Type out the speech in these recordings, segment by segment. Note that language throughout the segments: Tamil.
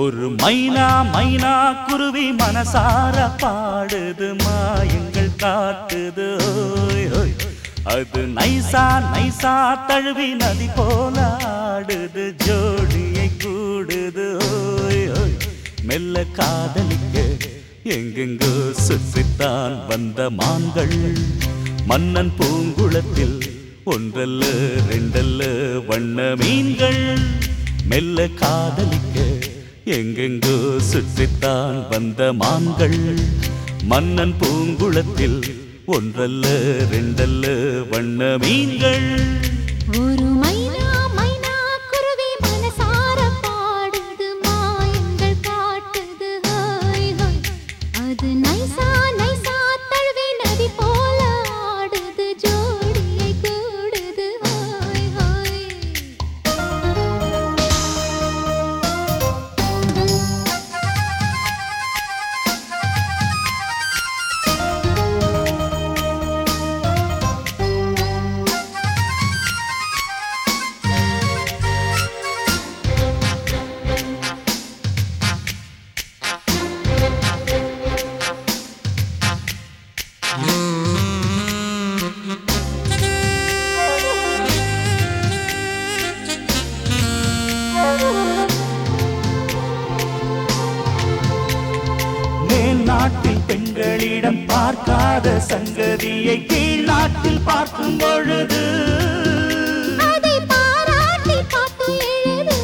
ஒரு மைனா மைனா குருவி மனசார பாடுது மாயங்கள் காட்டுது ஓய், ஓய். அது நைசா நைசா தழுவி நதி போல ஆடுது ஜோடியை கூடுது ஓய், ஓய். மெல்ல காதலிக்க எங்கெங்கோ சுற்றித்தான் வந்த மான்கள் மன்னன் பூங்குளத்தில் ஒன்றல்ல ரெண்டல்ல வண்ண மீன்கள் மெல்ல காதலிக்க எங்கெங்கோ சுற்றித்தான் வந்த மான்கள் மன்னன் பூங்குளத்தில் ஒன்றல்ல ரெண்டல்ல வண்ண மீன்கள் ஒரு மைனா மைனா குருவி மனசார பாடுது மாயங்கள் காட்டுது ஹாய் ஹாய் அது நைசா நைசா தழுவி நதி போல ஆடுது ஜோடியை கூடுது ஹாய் ஹாய் மேல் நாட்டில் பெண்களிடம் பார்க்காத சங்கதியை கீழ் நாட்டில் பார்க்கும் பொழுது அதை பாராட்டி பாட்டு எழுது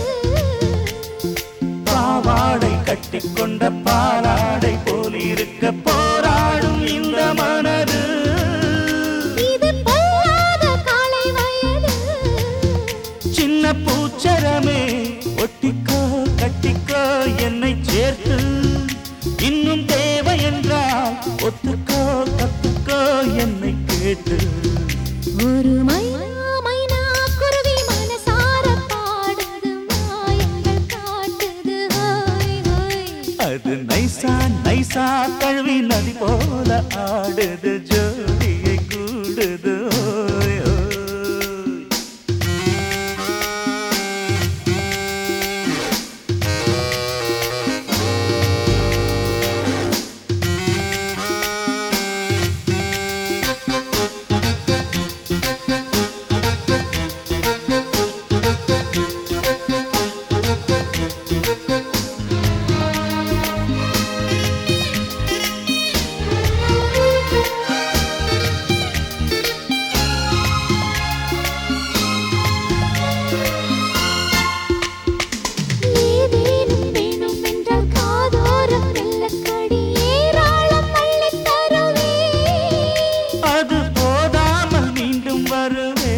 பாவாடை கட்டிக்கொண்ட பாலாடை போல் இருக்க போராடும் இந்த மனது இது பொல்லாத காலை வயது சின்ன பூச்சரமே ஒட்டிக்கோ கட்டிக்கோ என்னை சேர்த்து இன்னும் தேவை என்றால் ஒத்துக்கோ கத்துக்கோ என்னை கேட்டு ஒரு மைனா மைனா குருவி மனசார பாடுது மாயங்கள் காட்டுது ஹாய் ஹாய் அது நைசா நைசா தழுவி நதி போல ஆடுது ஜோடியை கூடுது ஓய், ஓய். ஏதேனும் வேணும் என்றால் காதோரம் வெள்ளக்கடி ஏராளம் அள்ளித் தருவே அது போதாமல் மீண்டும் வருவே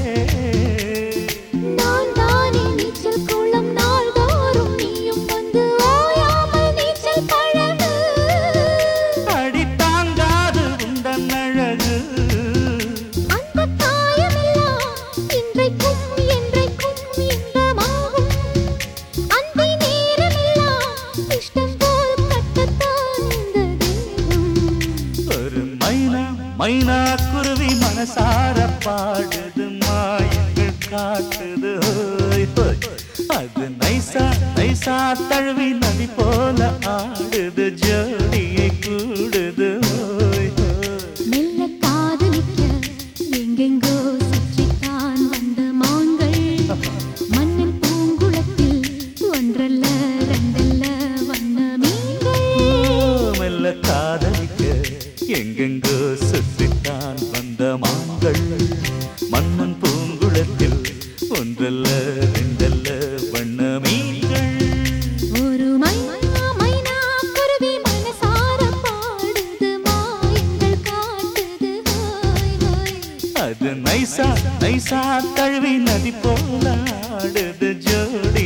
நான் தானே நீச்சல் குளம் நாள்தோறும் நீயும் வந்து ஓயாமல் நீச்சல் பழகு அடி தாங்காது உந்தன் அழகு அந்த காயமெல்லாம் இன்றைக்கும் என்றைக்கும் இன்பமாகும் அன்பை நேரமெல்லாம் இஷ்டம் போல் கட்டத்தான் இந்த தேகம் ஒரு மைனா மைனா குருவி மனசார பாடுது மாயங்கள் காட்டுது ஓய், ஓய். அது நைசா நைசா தழுவி நதி போல ஆடுது ஜோடியை கூடுது ஓய், ஓய். மெல்ல காதலிக்க எங்கெங்கோ சுற்றித்தான் வந்த மான்கள் மண்ணின் பூங்குளத்தில் ஒன்றல்ல ரெண்டல்ல வண்ண மீன்கள் மெல்ல காதலிக்க எங்கெங்கோ சுற்றித்தான் வந்த மான்கள் மன்னன் பூங்குளத்தில் ஒன்றல்ல ரெண்டல்ல வண்ண மீன்கள் ஒரு மைனா மைனா குருவி மனசார பாடுது மாயங்கள் காட்டுது ஹாய் ஹாய் அது நைசா நைசா தழுவி நதி போல ஆடுது ஜோடி